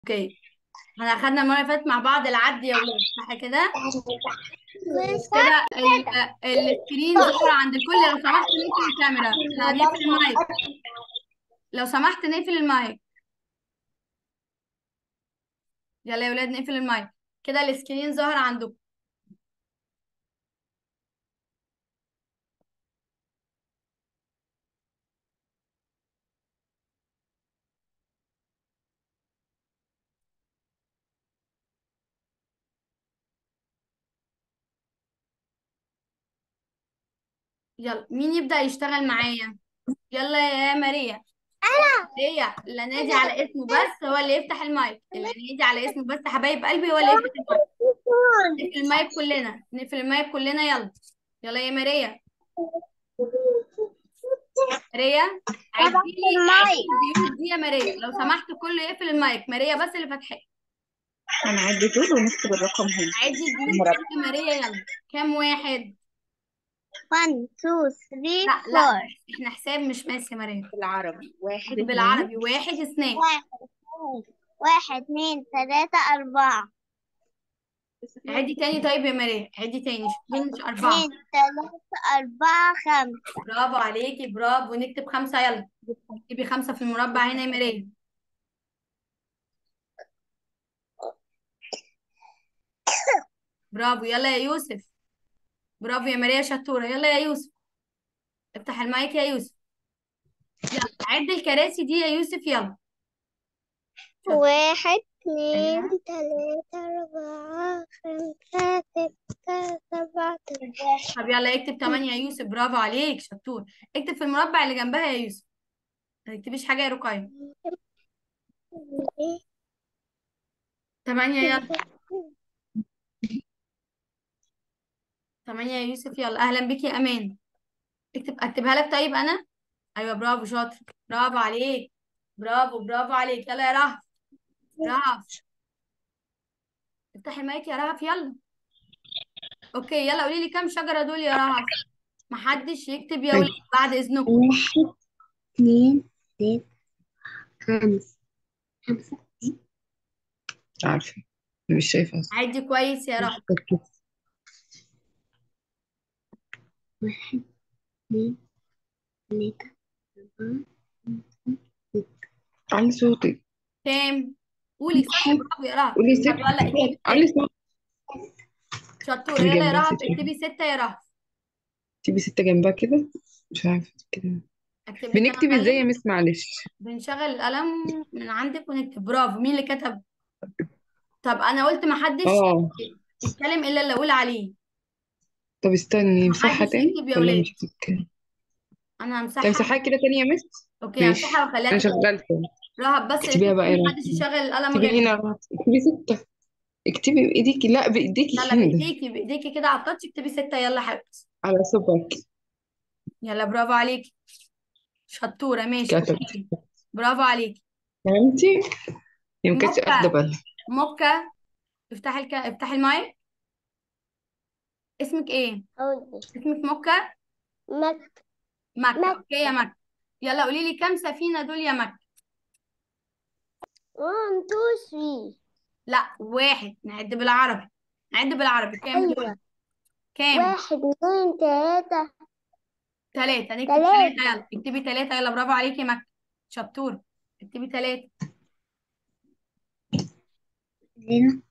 اوكي احنا اخدنا المره اللي فاتت مع بعض العد يا ولاد صح كده كده ال- السكرين ظهر عند الكل لو سمحت نقفل الكاميرا لا نقفل المايك لو سمحت نقفل المايك يلا يا ولاد نقفل المايك كده السكرين ظهر عندكم يلا مين يبدأ يشتغل معايا يلا يا ماريا ماريا اللي نادي على اسمه بس هو اللي يفتح المايك اللي نادي على اسمه بس حبايب قلبي هو اللي يفتح المايك نقفل المايك كلنا نقفل المايك كلنا يلا يلا يا ماريا ماريا عدي لي عدي البيوت دي يا ماريا لو سمحت كله يقفل المايك ماريا بس اللي فاتحاه هنعدي دول ونكتب الرقم هنا عدي البيوت المربع. دي يا ماريا يلا كام واحد 1 2 3 لا لا 4 احنا حساب مش ماشي يا ماريا بالعربي واحد اتنين بالعربي واحد اثنين واحد واحد اثنين ثلاثة أربعة عدي تاني طيب يا ماريا عدي تاني دول مش أربعة اثنين ثلاثة أربعة خمسة برافو عليكي برافو نكتب خمسة يلا اكتبي خمسة في المربع هنا يا ماريا برافو يلا يا يوسف برافو يا ماريا شطورة يلا يا يوسف افتح المايك يا يوسف يلا عد الكراسي دي يا يوسف يلا شطور. واحد أيوة. اثنين ثلاثة أربعة خمسة ستة سبعة ثمانية طب يلا اكتب تمانية يا يوسف برافو عليك شطور اكتب في المربع اللي جنبها يا يوسف ما تكتبيش حاجة يا رقية تمانية يلا تمانية يا يوسف يلا أهلا بك يا أمان اكتب أكتبها لك طيب أنا أيوة برافو شاطر برافو عليك برافو برافو عليك يلا يا رهف رهف افتحي المايك يا رهف يلا اوكي يلا قولي لي كام شجرة دول يا رهف محدش يكتب يا ولاد بعد إذنكم واحد اثنين ثلاثة خمسة خمسة مش عارفة مش شايفة أصلا عدي كويس يا رهف واحد اثنين ثلاثة أربعة علي صوتك كام قولي صح برافو يا رهف قولي طب ست يلا اكتبي علي ستة صوتك شطورة اكتبي يلا يا جنبها رهف ستة اكتبي ستة يا رهف اكتبي ستة جنبها كده مش عارفة كده اكتب انت بنكتب انا ازاي يا قلم مس معلش بنشغل القلم من عندك ونكتب برافو مين اللي كتب طب انا قلت محدش اه يتكلم الا اللي اقول عليه طب استني نمسحها محدش تاني يكتب يا ولا ولاد مش بتتكلم انا طب همسحها امسحها كده تاني يا مس اوكي ماشي همسحها واخليها انا تتكلم شغلت رهب بس اللي اكتبيها بقى تكتب يا محدش رب يشغل القلم اكتبي غيرها هنا اكتبي ستة اكتبي بايديكي لا بايديكي يلا كده بايديكي بايديكي كده على التاتش اكتبي ستة يلا يا حبيبتي على صبعك يلا برافو عليكي شطورة ماشي كتب اوكي برافو عليكي فهمتي هي ما كانتش اخده مكة بالها مكة افتحي الك... افتحي المايك اسمك ايه اسمك مكة مك مكة مك اوكي يا مكة يلا قولي لي كام سفينة دول يا مكة 1 2 3 لا واحد نعد بالعربي نعد بالعربي كام دول أيوة كام واحد اثنين ثلاثة ثلاثة نكتب ثلاثة ثلاثة يلا اكتبي ثلاثة يلا برافو عليكي يا مكة شطورة اكتبي ثلاثة هنا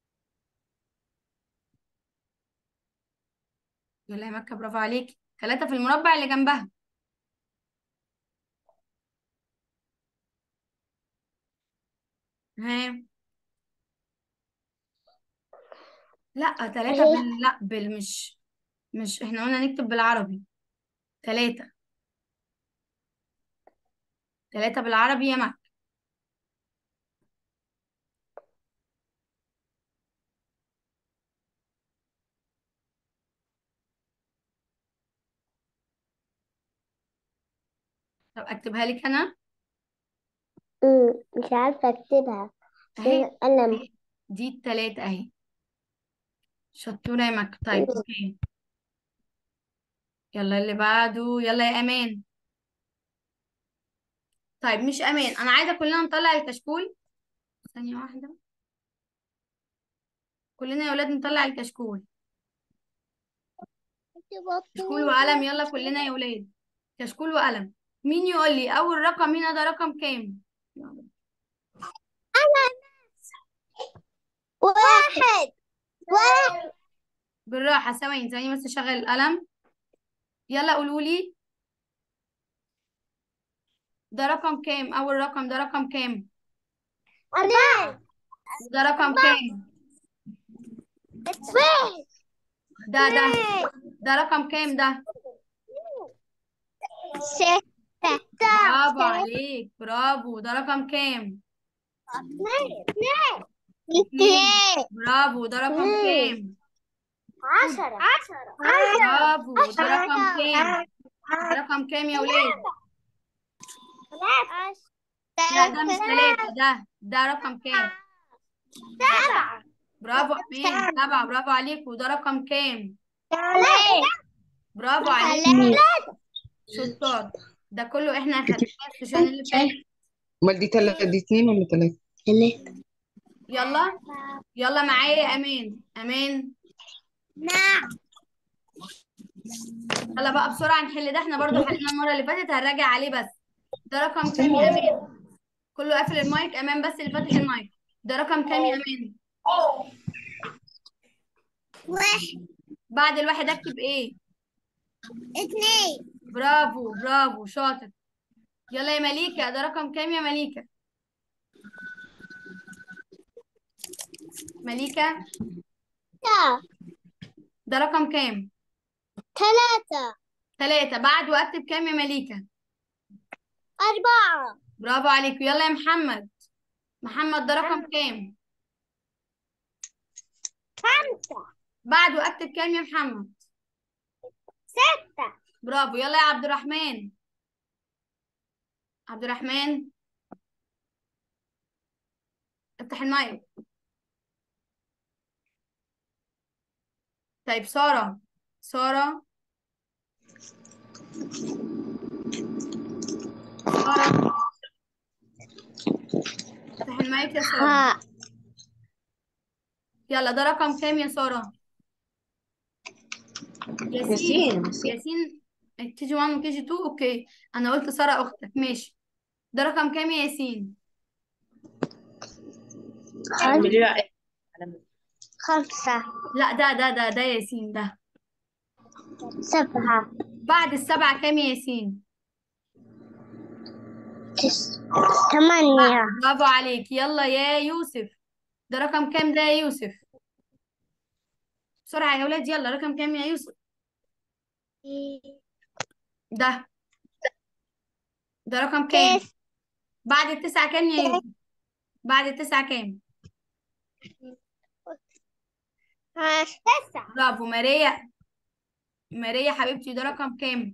يلا يا مكة برافو عليكي ثلاثة في المربع اللي جنبها ها لا ثلاثة أهي بال لا بال مش مش احنا قلنا نكتب بالعربي ثلاثة ثلاثة بالعربي يا مكة طب اكتبها لك انا أمم، مش عارفة أكتبها اهي عشان القلم اهي دي التلاتة اهي شطورة يا مكة طيب اوكي يلا اللي بعده يلا يا امان طيب مش امان انا عايزة كلنا نطلع الكشكول ثانية واحدة كلنا يا ولاد نطلع الكشكول كشكول وقلم يلا كلنا يا ولاد كشكول وقلم مين يقول لي اول رقم هنا ده رقم كام واحد واحد بالراحة ثواني ثواني بس اشغل القلم يلا قولوا لي ده رقم كام اول رقم ده رقم كام أربعة ده رقم كام اثنين ده ده ده رقم كام ده ستة برافو عليك برافو ده رقم كام اثنين اثنين برافو ده رقم كام عشرة عشرة برافو ده رقم كام ده رقم كام يا ولاد لا ده مش ثلاثة ده ده رقم كام سبعة برافو أمان سبعة برافو عليك وده رقم كام ثلاثة برافو عليك ثلاثة شطار ده كله احنا خدناه السيشن اللي فات امال دي تلاتة دي اتنين ولا تلاتة؟ ثلاثة يلا يلا معايا يا امان امان نعم يلا بقى بسرعة نحل ده احنا برضو حلينا المرة اللي فاتت هنراجع عليه بس ده رقم كام يا امان كله قافل المايك امان بس اللي فاتح المايك ده رقم كام يا امان واحد بعد الواحد اكتب ايه اثنين برافو برافو شاطر يلا يا مليكة ده رقم كام يا مليكة مليكة ده رقم كام ثلاثة ثلاثة بعد واكتب كام يا مليكة أربعة برافو عليك يلا يا محمد محمد ده رقم كام خمسة بعد واكتب كام يا محمد ستة برافو يلا يا عبد الرحمن عبد الرحمن افتح المايك طيب سارة سارة سارة افتح المايك يا سارة ها يلا ده رقم كام يا سارة ياسين ياسين ياسين ياسين كي جي 1 وكي جي 2 اوكي انا قلت سارة اختك ماشي ده رقم كام يا ياسين اعملي بقى خمسة لا ده ده ده ده ياسين ده سبعة بعد السبعة كام يا ياسين تسعة ثمانية برافو عليك يلا يا يوسف ده رقم كام ده يا يوسف بسرعة يا ولاد يلا رقم كام يا يوسف ده ده رقم كام تسعة بعد التسعة كام يا يوسف بعد التسعة كام تسعة برافو ماريا ماريا حبيبتي ده رقم كام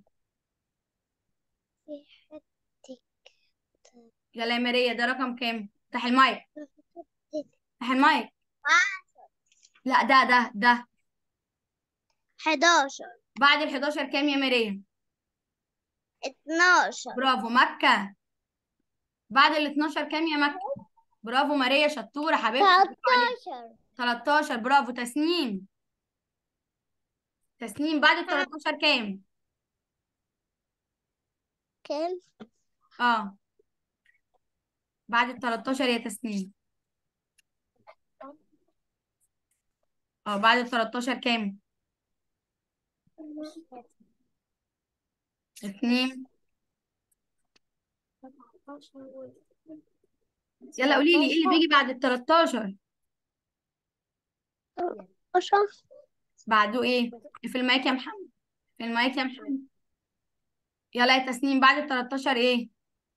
يلا يا ماريا ده رقم كام افتح المايك افتح المايك لا ده ده ده حداشر بعد ال 11 كام يا ماريا اتناشر برافو مكة بعد ال 12 كام يا مكة برافو ماريا شطورة حبيبتي برافو عليك. تلاتاشر 13 برافو تسنيم تسنيم بعد ال 13 كام كم اه بعد ال 13 يا تسنيم اه بعد ال 13 كام اتنين يلا قولي لي ايه اللي بيجي بعد ال 13 عشرة بعده ايه في المايك يا محمد في المايك يا محمد يلا يا تسنيم بعد ال 13 ايه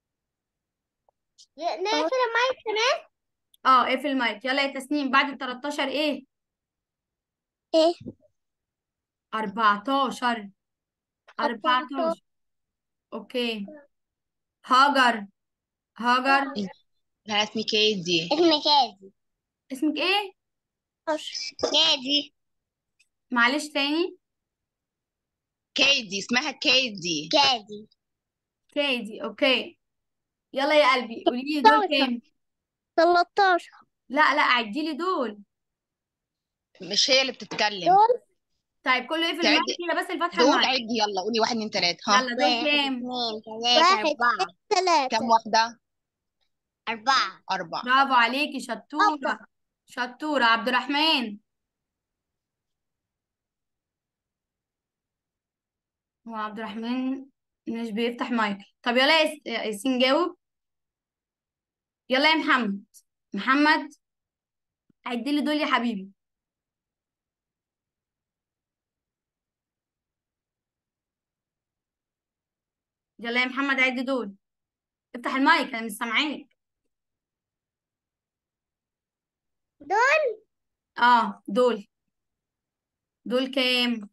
نقفل المايك كمان اه ايه في المايك يلا يا تسنيم بعد ال 13 ايه ايه 14 14 اوكي هاجر هاجر انا اسمي كيدي اسمي كادي اسمك ايه كادي معلش تاني كيدي اسمها كيدي كادي كيدي اوكي يلا يا قلبي قولي لي دول كام تلاتاشر لا لا عدي لي دول مش هي اللي بتتكلم دول طيب كله يقفل تعد المايك كده بس الفتحة دول المايك عدي يلا قولي واحد اتنين تلاتة ها يلا دول كام واحد اتنين تلاتة كام واحدة أربعة أربعة برافو عليكي شطورة أربعة شطورة عبد الرحمن هو عبد الرحمن مش بيفتح مايك طب يلا يا ياس- يا ياسين جاوب يلا يا محمد محمد عدي لي دول يا حبيبي يلا يا محمد عدي دول افتح المايك انا مش سامعاك دول اه دول دول كام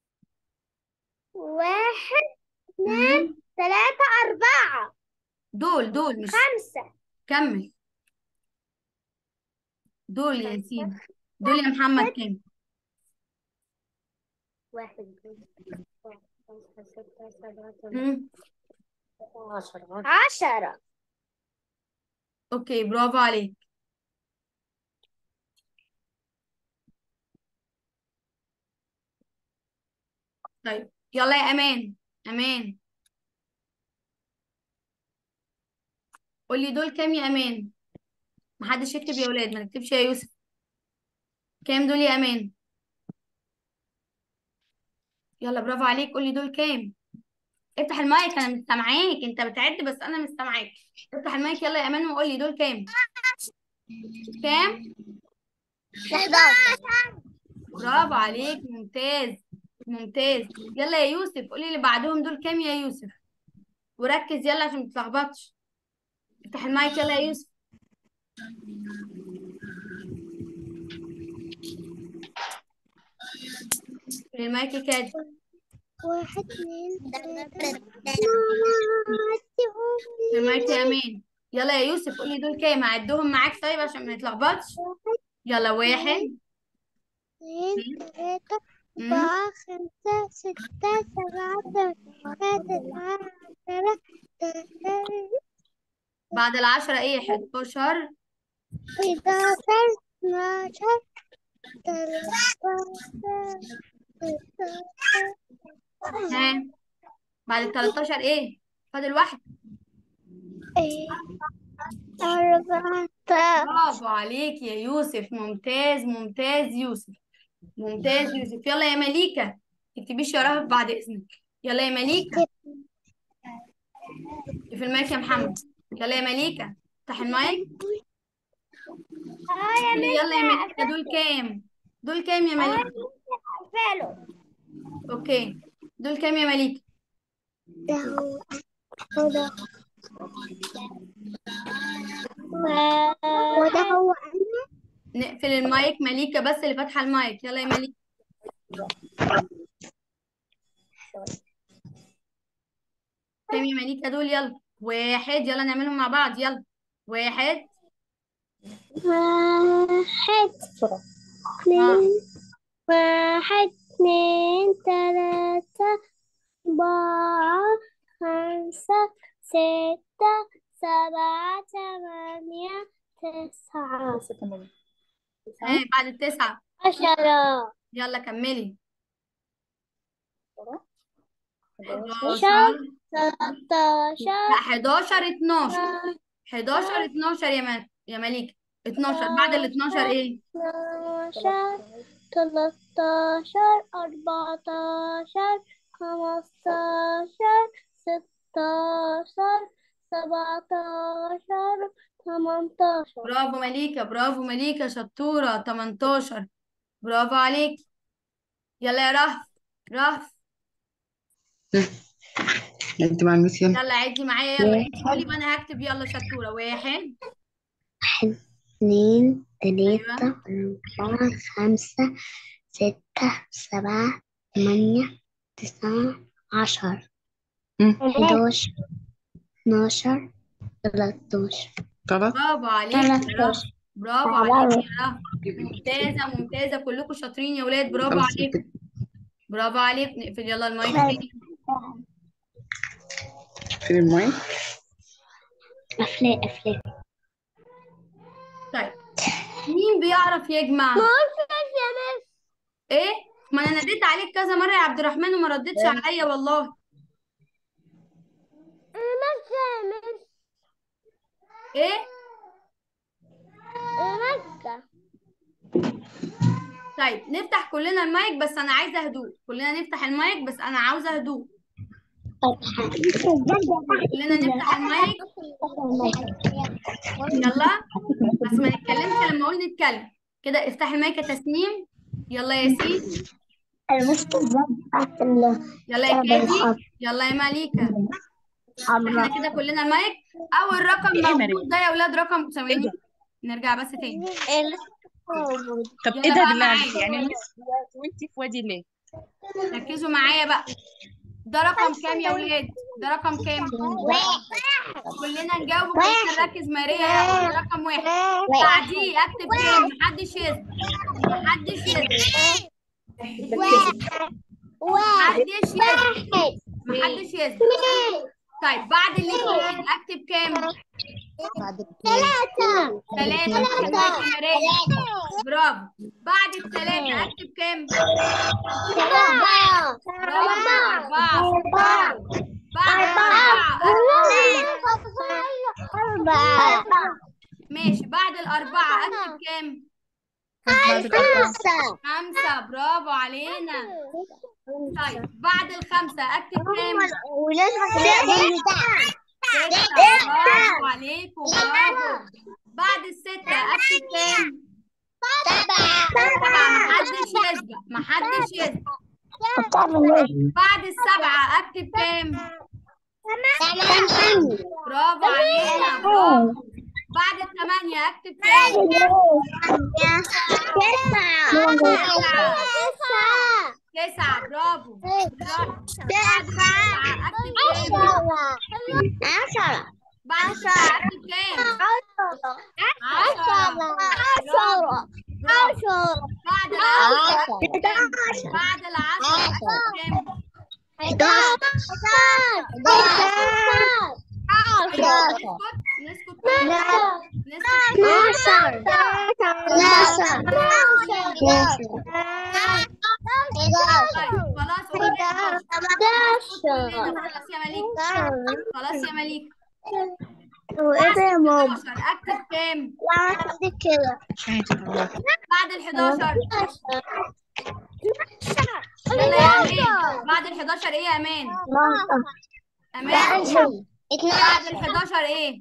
واحد مم. اتنين تلاتة أربعة دول دول مش خمسة كمل دول يا خمسة ياسين دول يا محمد كام واحد اتنين تلاتة خمسة ستة سبعة تمانية مم. عشرة عشرة اوكي برافو عليك طيب يلا يا امان امان قولي دول كام يا امان محدش يكتب يا ولاد ما نكتبش يا يوسف كام دول يا امان يلا برافو عليك قولي دول كام افتح المايك انا مش سامعاك انت بتعد بس انا مش سامعاك افتح المايك يلا يا امان وقولي دول كام كام حداشر برافو عليك ممتاز ممتاز يلا يا يوسف قولي اللي بعدهم دول كام يا يوسف وركز يلا عشان متلخبطش افتح المايك يلا يا يوسف اقفل المايك يا كاد واحد اتنين تلاتة اقفل المايك يا امان يلا يا يوسف قولي دول كام هعدهم معاك طيب عشان ما نتلخبطش يلا واحد اثنين ثلاثة مم. أربعة خمسة ستة سبعة ثمانية تسعة عشرة بعد العشرة ايه 11 حداشر اثناشر تلاتاشر ها بعد ال 13 ايه فاضل واحد أربعة برافو عليك يا يوسف ممتاز ممتاز يوسف ممتاز يوسف يلا يا مليكة اكتبيش يا رهف بعد اذنك يلا يا مليكة في المايك يا محمد يلا يا مليكة افتح المايك قولي يلا يا مليكة دول كام دول كام يا مليكة فعله اوكي دول كام يا مليكة ده هو هو ده وده هو أنا نقفل المايك مليكة بس اللي فاتحة المايك يلا يا مليكة كام يا مليكة دول يلا واحد يلا نعملهم مع بعض يلا واحد واحد اثنين واحد اثنين ثلاثة أربعة خمسة ستة سبعة ثمانية تسعة ها بعد التسعة عشرة يلا كملي عشرة 11 ثلاثة لا 11 12 عشر 11 12 يا م... يا مليكة 12 بعد ال 12 ايه اثناشر تلاتاشر أربعتاشر خمستاشر ستاشر سبعتاشر تمنتاشر برافو مليكة برافو مليكة شطورة 18 برافو عليك يلا يا رهف رهف انت مع الميس يلا يلا عدي معايا يلا انت قولي وانا هكتب يلا شطورة واحد واحد اثنين ايوه ثلاثة أربعة خمسة ستة سبعة ثمانية تسعة عشر مم. حداشر اتناشر تلاتاشر غلط برافو عليك يا رهف تلاتاشر برافو عليك يا رهف ممتازة ممتازة كلكم شاطرين يا ولاد برافو خلاص عليكم كده. برافو عليك نقفل يلا المايك تاني فين المايك أفلام أفلام بيعرف يجمع ما قلتش يا مس ايه ما انا ناديت عليك كذا مره يا عبد الرحمن وما ردتش عليا والله مس يا مس ايه مس طيب نفتح كلنا المايك بس انا عايزه هدوء كلنا نفتح المايك بس انا عاوزه هدوء كلنا نفتح المايك يلا بس ما نتكلمش لما اقول نتكلم كده افتح المايك يا تسنيم يلا يا ياسين يلا يا كادي يلا يا ماليكا احنا كده كلنا المايك اول رقم إيه مريم؟ موجود ده يا اولاد رقم ثواني نرجع بس تاني طب يلا ايه ده بقى بالله معايا. عليك يعني مس وانت في وادي ليه ركزوا معايا بقى ده رقم كام يا ولاد ده رقم كام كلنا نجاوب وكلنا نركز ماريا يلا ده رقم واحد بعديه اكتب كام محدش يسبق محدش يسبق محدش يسبق محدش يسبق طيب بعد الاثنين اكتب كام ثلاثة ثلاثة برافو يا ماريا برافو بعد الثلاثة اكتب كام أربعة برافو أربعة برافو بعد أربعة الأربعة أربعة ماشي بعد الأربعة أكتب كام؟ خمسة خمسة برافو علينا طيب بعد الخمسة أكتب كام؟ ستة برافو عليكم برافو بعد الستة أكتب كام؟ سبعة محدش يسبق محدش يسبق بعد السبعة أكتب كام؟ برافو علينا برافو بعد الثمانية أكتب كام؟ تسعة برافو برافو بعد التسعة أكتب كام؟ بعد التسعة أكتب كام؟ عشرة برافو برافو بعد العشرة أكتب كام؟ بعد العشرة أكتب كام؟ نسكت نسكت كلنا نسكت طيب خلاص قولي كلنا خلاص يا مليك خلاص يا مليك بعد 11 أكتب كام؟ بعد ال 11 يلا يا أمان بعد ال 11 إيه يا أمان؟ أمان بعد ال 11 إيه؟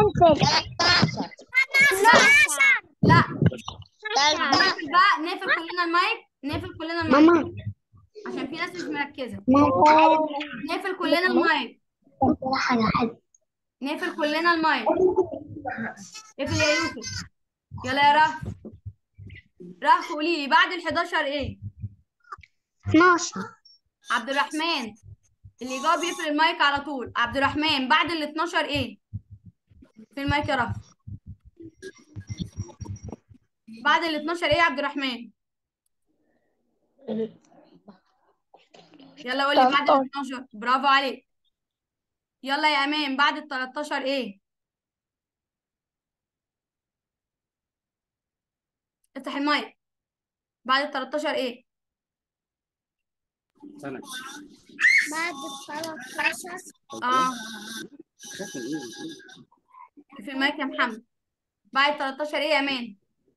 لا نقفل بقى نقفل كلنا المايك نقفل كلنا المايك عشان في ناس مش مركزة نقفل كلنا المايك نقفل كلنا المايك اقفل يا يوسف يلا يا رهف رهف قولي لي بعد ال 11 ايه؟ عبد الرحمن اللي يجاوب يقفل المايك على طول عبد الرحمن بعد ال 12 ايه؟ في المايك يا رهف بعد ال 12 ايه يا عبد الرحمن؟ يلا قولي بعد ال 12 برافو عليك يلا يا امان بعد ال 13 ايه؟ افتح المايك بعد ال 13 ايه؟ بعد الثلاثة اه في المايك يا محمد بعد 13 ايه يا امان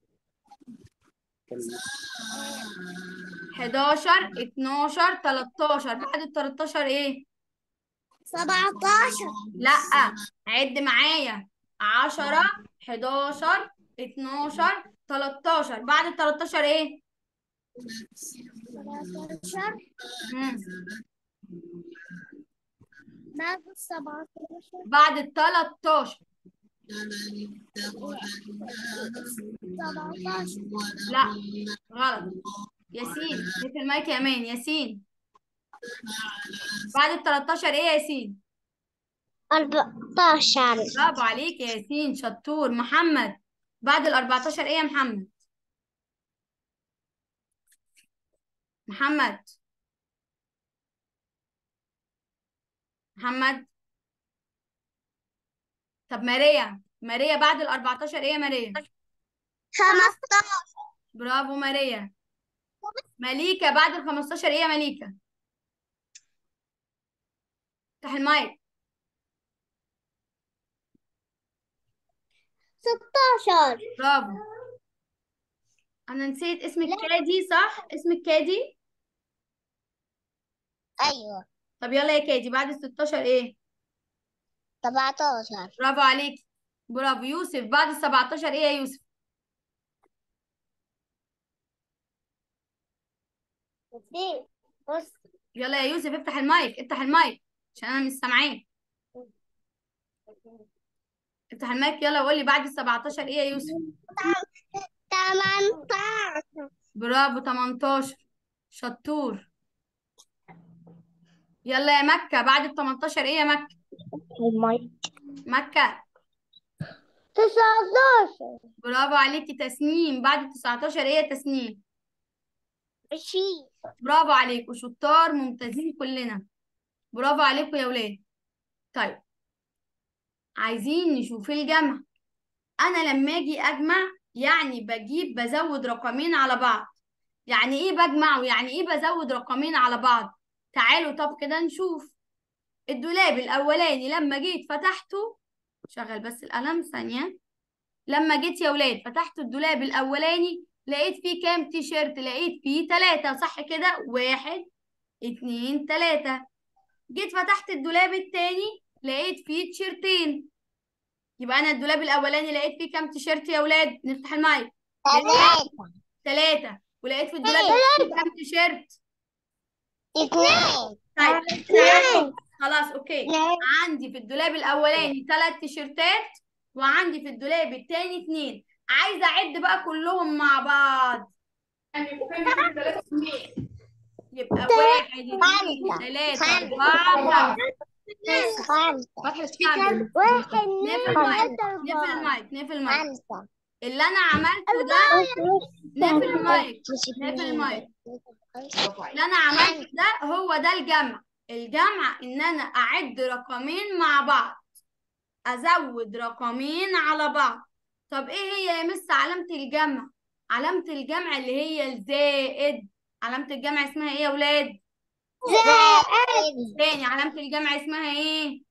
11 12 13 بعد ال 13 ايه سبعتاشر لا عد معايا 10 11 12 13 بعد ال 13 ايه سبعتاشر مم. بعد السبعتاشر بعد ال 13 سبعتاشر لا غلط ياسين في المايك يا امان ياسين بعد ال 13 ايه يا ياسين أربعتاشر برافو عليك يا ياسين شطور محمد بعد ال 14 ايه يا محمد محمد محمد طب ماريا ماريا بعد ال 14 ايه يا ماريا خمستاشر برافو ماريا مليكة بعد ال 15 ايه يا مليكة افتح المايك ستاشر برافو انا نسيت اسمك كادي صح اسمك كادي أيوة طب يلا يا كادي بعد ال 16 ايه سبعتاشر برافو عليك برافو يوسف بعد ال 17 ايه يا يوسف في بص يلا يا يوسف افتح المايك افتح المايك عشان انا مش سامعاك افتح المايك يلا وقول لي بعد ال 17 ايه يا يوسف تمنتاشر برافو 18 شطور يلا يا مكة بعد ال 18 ايه يا مكة المايك مكة تسعتاشر برافو عليكي تسنيم بعد ال 19 ايه يا تسنيم عشرين برافو عليكم شطار ممتازين كلنا برافو عليكم يا ولاد طيب عايزين نشوف الجمع انا لما اجي اجمع يعني بجيب بزود رقمين على بعض يعني ايه بجمع ويعني ايه بزود رقمين على بعض تعالوا طب كده نشوف الدولاب الاولاني لما جيت فتحته شغل بس القلم ثانية لما جيت يا ولاد فتحت الدولاب الاولاني لقيت فيه كام تيشيرت لقيت فيه تلاتة صح كده واحد اتنين تلاتة جيت فتحت الدولاب التاني لقيت فيه تيشيرتين يبقى انا الدولاب الاولاني لقيت فيه كام تيشيرت يا ولاد نفتح المايك ثلاثة ثلاثة ولقيت في الدولاب التاني كام تيشيرت اثنين طيب اثنين خلاص اوكي اثنين عندي في الدولاب الاولاني ثلاث تيشيرتات وعندي في الدولاب التاني اتنين عايزه اعد بقى كلهم مع بعض يبقى واحد اتنين تلاتة أربعة خمسة خمسة خمسة واحد نقفل المايك نقفل المايك نقفل المايك خمسة اللي أنا عملته ده نقفل المايك نقفل المايك اللي أنا عملته ده هو ده الجمع الجمع إن أنا أعد رقمين مع بعض أزود رقمين على بعض طب إيه هي يا مس علامة الجمع؟ علامة الجمع اللي هي الزائد علامة الجمع اسمها إيه يا ولاد؟ زائد تاني علامة الجمع اسمها إيه؟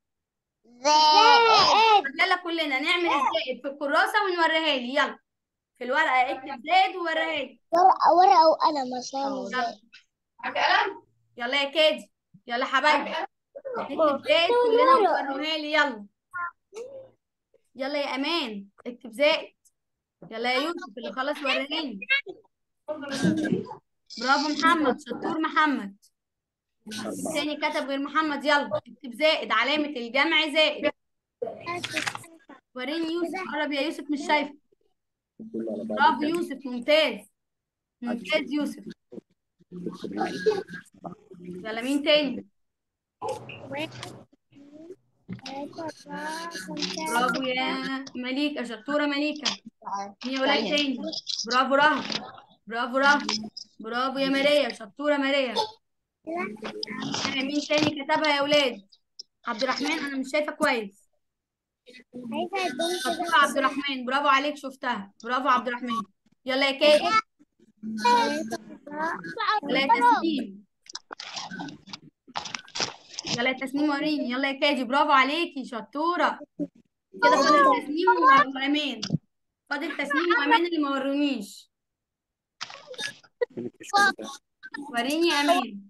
زائد يلا كلنا نعمل الزائد في الكراسة ونوريها لي يلا في الورقة اكتب زائد ووريها لي ورقة ورقة وقلم عشان يلا يلا يا كادي يلا حبايبي اكتب زائد كلنا ووريها لي يلا يلا يا امان اكتب زائد يلا يا يوسف اللي خلاص وريهاني برافو محمد شطور محمد التاني كتب غير محمد يلا اكتب زائد علامة الجمع زائد وريني يوسف قرب يا يوسف مش شايفه برافو يوسف ممتاز ممتاز يوسف يلا مين تاني برافو يا مليكة شطورة مليكة مين يا ولاد تاني برافو رهب برافو رهب برافو يا ماريا شطورة ماريا آه، مين تاني كتبها يا ولاد عبد الرحمن انا مش شايفه كويس شطورة عبد الرحمن برافو عليك شفتها برافو عبد الرحمن يلا يا كاتب يلا يا تسنيم يلا يا تسنيم وريني يلا يا كاجي برافو عليكي شطورة كده فاضل تسنيم و- وأمان فاضل تسنيم وأمان اللي ما ورونيش وريني يا أمان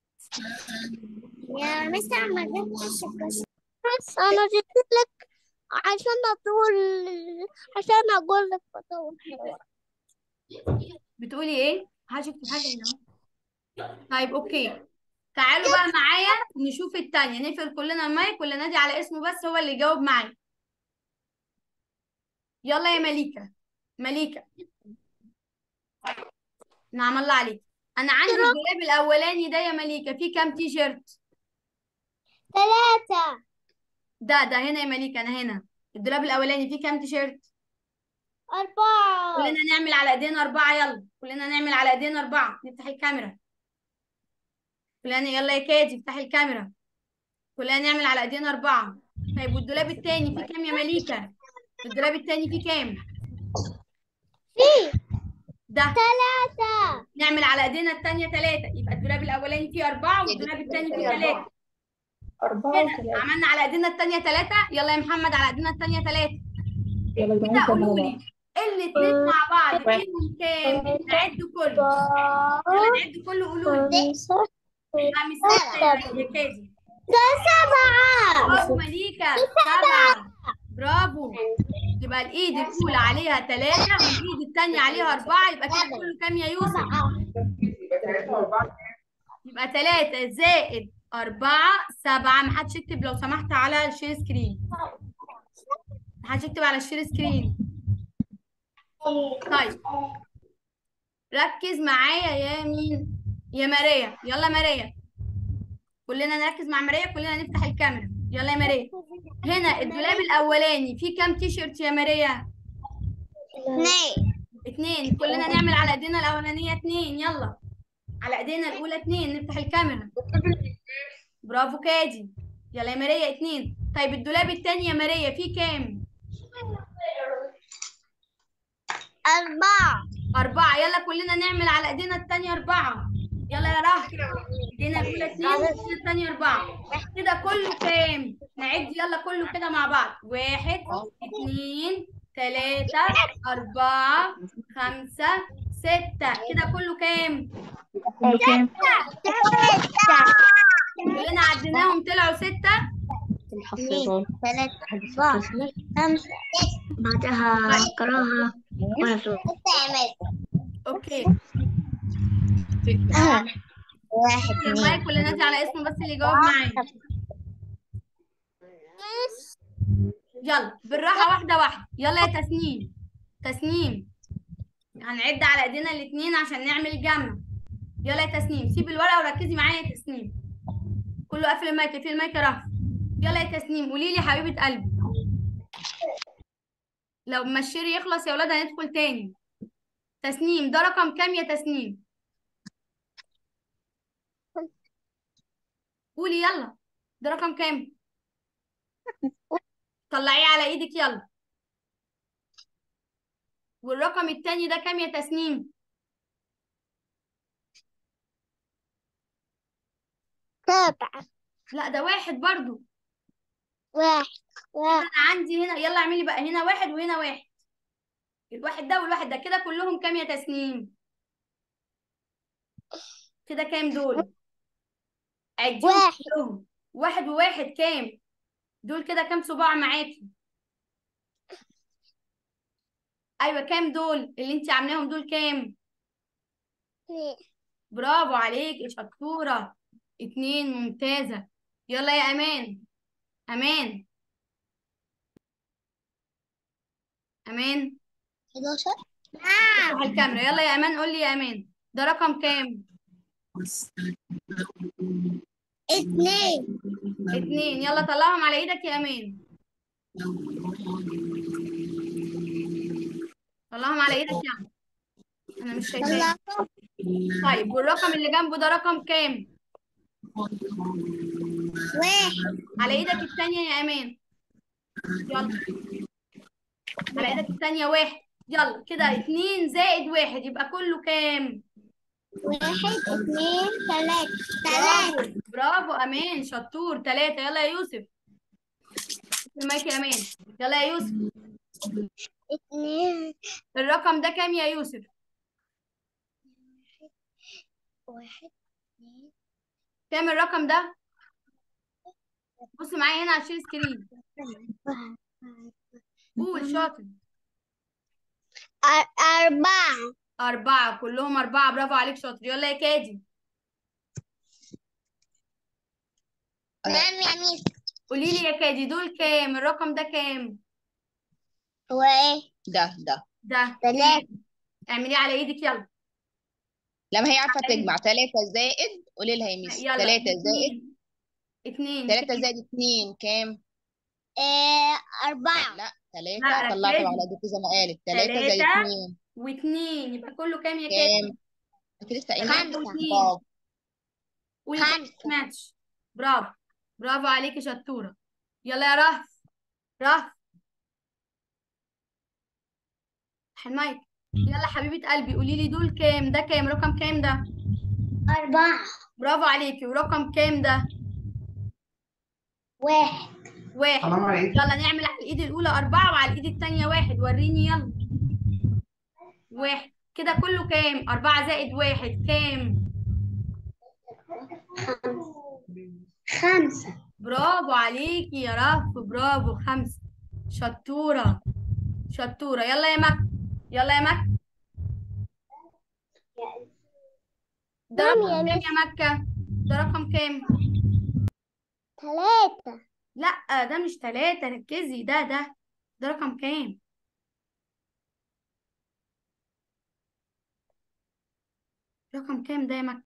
يا مستر ما جبتش الكشف بس انا جبت لك عشان اطول عشان اقول لك بطول حلوة بتقولي إيه؟ هشوف حاجة هنا طيب أوكي تعالوا بقى معايا نشوف التانية نقفل كلنا المايك واللي نادي على اسمه بس هو اللي يجاوب معايا يلا يا مليكة مليكة نعم الله عليك أنا عندي الدولاب الأولاني ده يا مليكة فيه كام تي شيرت؟ ثلاثة ده ده هنا يا مليكة أنا هنا الدولاب الأولاني فيه كام تيشيرت؟ أربعة كلنا نعمل على إيدينا أربعة يلا كلنا نعمل على إيدينا أربعة نفتح الكاميرا كلنا يلا يا كادي افتحي الكاميرا كلنا نعمل على إيدينا أربعة طيب والدولاب التاني فيه كام يا مليكة؟ الدولاب التاني فيه كام؟ في ده ثلاثة نعمل على ايدينا التانية تلاتة يبقى الدولاب الأولاني فيه أربعة والدولاب التاني فيه تلاتة أربعة كده وثلاثة عملنا على ايدينا التانية تلاتة يلا يا محمد على ايدينا التانية تلاتة يلا يا كده جماعة قولوا مع لي بعض الاتنين مع بعض فيهم كام؟ نعد كله يلا نعد كله قولوا لي خمسة خمسة يا كادي سبعة برافو مليكة سبعة برافو يبقى الإيد الأولى عليها تلاتة والإيد التانية عليها أربعة يبقى كده كله كام يا يوسف؟ يبقى تلاتة زائد أربعة سبعة محدش يكتب لو سمحت على الشير سكرين محدش يكتب على الشير سكرين طيب ركز معايا يا مين يا ماريا يلا ماريا كلنا نركز مع ماريا كلنا نفتح الكاميرا يلا يا ماريا هنا الدولاب الأولاني فيه كام تي شيرت يا ماريا؟ اثنين اتنين كلنا نعمل على ايدينا الأولانية اتنين يلا على ايدينا الأولى اتنين نفتح الكاميرا برافو كادي يلا يا ماريا اتنين طيب الدولاب التاني يا ماريا فيه كام؟ أربعة أربعة يلا كلنا نعمل على ايدينا التانية أربعة يلا يا رهف ايدينا الأولى اتنين وايدينا التانية أربعة كده كله كام؟ نعد يلا كله كده مع بعض واحد اتنين تلاتة أربعة خمسة ستة كده كله كام؟ كلنا عديناهم طلعوا ستة اثنين ثلاثة أربعة خمسة بعدها قراها اوكي واحد المايك كلنا نادي على اسمه بس اللي يجاوب معايا يلا بالراحة واحدة واحدة يلا يا تسنيم تسنيم هنعد على ايدينا الاتنين عشان نعمل جمع يلا يا تسنيم سيب الورقة وركزي معايا يا تسنيم كله قافل المايك في المايك يا رهف يلا يا تسنيم قولي لي حبيبة قلبي لو ما الشير يخلص يا ولاد هندخل تاني تسنيم ده رقم كام يا تسنيم قولي يلا ده رقم كام طلعيه على ايدك يلا والرقم التاني ده كام يا تسنيم سبعة لا ده واحد برضو واحد واحد انا عندي هنا يلا اعملي بقى هنا واحد وهنا واحد الواحد ده والواحد ده كده كلهم كام يا تسنيم كده كام دول عديهم واحد. كلهم واحد وواحد كام دول كده كام صباع معاكي ايوه كام دول اللي انت عاملاهم دول كام اثنين برافو عليك شطورة اتنين ممتازة يلا يا أمان أمان أمان حداشر افتح الكاميرا يلا يا أمان قول لي يا أمان ده رقم كام؟ اثنين اتنين يلا طلعهم على ايدك يا أمان طلعهم على ايدك يا أمان أنا مش شايفاك طلعتهم طيب والرقم اللي جنبه ده رقم كام؟ واحد على ايدك التانية يا أمان يلا على ايدك التانية واحد يلا كده اتنين زائد واحد يبقى كله كام؟ واحد اثنين ثلاثة ثلاثة برافو برافو امان شطور ثلاثة يلا يا يوسف المايك يا امان يلا يا يوسف اثنين الرقم ده كام يا يوسف واحد اثنين كام الرقم ده بص معايا هنا على الشير سكرين قول شاطر أر- أربعة أربعة كلهم أربعة برافو عليك شاطر يلا يا كادي نعم يا ميس قولي لي يا كادي دول كام الرقم ده كام هو ايه ده ده ده ثلاثة اعمليه على ايدك يلا لما هي عارفة تجمع تلاتة زائد قولي لها يا ميس يلا تلاتة زائد اتنين اتنين تلاتة زائد اتنين كام؟ إيه أربعة لا لا، تلاتة طلعتهم ركزي. على ايدك زي ما قالت تلاتة زائد تلاتة. اتنين واتنين يبقى كله كام يا كادي كام؟ انت لسه قايلة خمسة. برافو قولي خمسة. ماتش برافو برافو عليكي شطورة يلا يا رهف رهف افتح المايك يلا حبيبة قلبي قولي لي دول كام ده كام رقم كام ده أربعة برافو عليكي ورقم كام ده واحد واحد حرام عليك يلا نعمل على الإيد الأولى أربعة وعلى الإيد التانية واحد وريني يلا واحد كده كله كام أربعة زائد واحد كام خمسة برافو عليكي يا رف برافو خمسة شطورة شطورة يلا يا مك يلا يا مك ده نعم رقم يا كام يا مكة ده رقم كام ثلاثة لا ده مش تلاتة ركزي ده ده ده رقم كام رقم كام ده يا مكة